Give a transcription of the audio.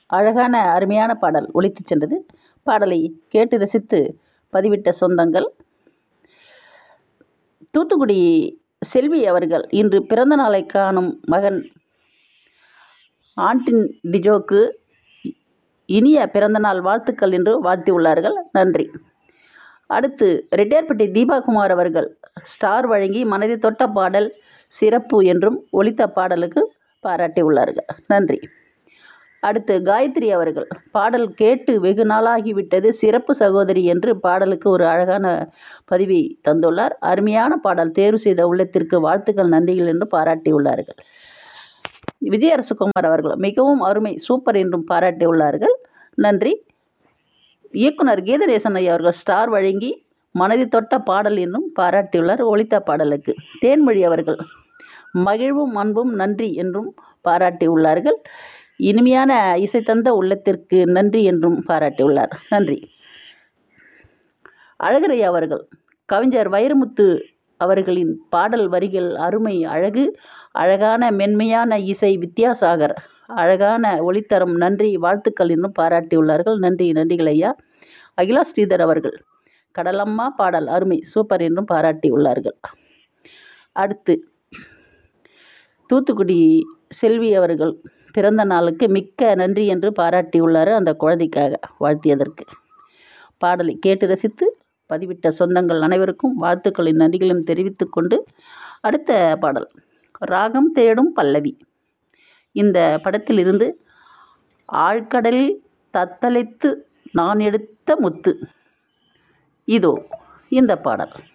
அழகான அருமையான பாடல் ஒலித்து சென்றது பாடலை கேட்டு ரசித்து பதிவிட்ட சொந்தங்கள் தூத்துக்குடி செல்வி அவர்கள் இன்று பிறந்த நாளை காணும் மகன் ஆண்டின் டிஜோக்கு இனிய பிறந்தநாள் வாழ்த்துக்கள் என்று வாழ்த்தியுள்ளார்கள் நன்றி அடுத்து ரெட்டியார்பட்டி தீபாகுமார் அவர்கள் ஸ்டார் வழங்கி மனதை தொட்ட பாடல் சிறப்பு என்றும் ஒலித்த பாடலுக்கு பாராட்டியுள்ளார்கள் நன்றி அடுத்து காயத்ரி அவர்கள் பாடல் கேட்டு வெகு நாளாகிவிட்டது சிறப்பு சகோதரி என்று பாடலுக்கு ஒரு அழகான பதிவை தந்துள்ளார் அருமையான பாடல் தேர்வு செய்த உள்ளத்திற்கு வாழ்த்துக்கள் நன்றிகள் என்று பாராட்டியுள்ளார்கள் விஜயரசகுமார் அவர்கள் மிகவும் அருமை சூப்பர் என்றும் பாராட்டியுள்ளார்கள் நன்றி இயக்குனர் கீதநேசன் ஐயா அவர்கள் ஸ்டார் வழங்கி மனதை தொட்ட பாடல் என்றும் பாராட்டியுள்ளார் ஒலித்த பாடலுக்கு தேன்மொழி அவர்கள் மகிழ்வும் அன்பும் நன்றி என்றும் பாராட்டியுள்ளார்கள் இனிமையான இசை தந்த உள்ளத்திற்கு நன்றி என்றும் பாராட்டியுள்ளார் நன்றி அழகரையா அவர்கள் கவிஞர் வைரமுத்து அவர்களின் பாடல் வரிகள் அருமை அழகு அழகான மென்மையான இசை வித்யாசாகர் அழகான ஒளித்தரம் நன்றி வாழ்த்துக்கள் என்றும் பாராட்டியுள்ளார்கள் நன்றி நன்றிகள் ஐயா அகிலா ஸ்ரீதர் அவர்கள் கடலம்மா பாடல் அருமை சூப்பர் என்றும் பாராட்டியுள்ளார்கள் அடுத்து தூத்துக்குடி செல்வி அவர்கள் பிறந்த நாளுக்கு மிக்க நன்றி என்று பாராட்டியுள்ளார் அந்த குழந்தைக்காக வாழ்த்தியதற்கு பாடலை கேட்டு ரசித்து பதிவிட்ட சொந்தங்கள் அனைவருக்கும் வாழ்த்துக்களின் நன்றிகளும் தெரிவித்து கொண்டு அடுத்த பாடல் ராகம் தேடும் பல்லவி இந்த படத்திலிருந்து ஆழ்கடலில் தத்தளித்து நான் எடுத்த முத்து இதோ இந்த பாடல்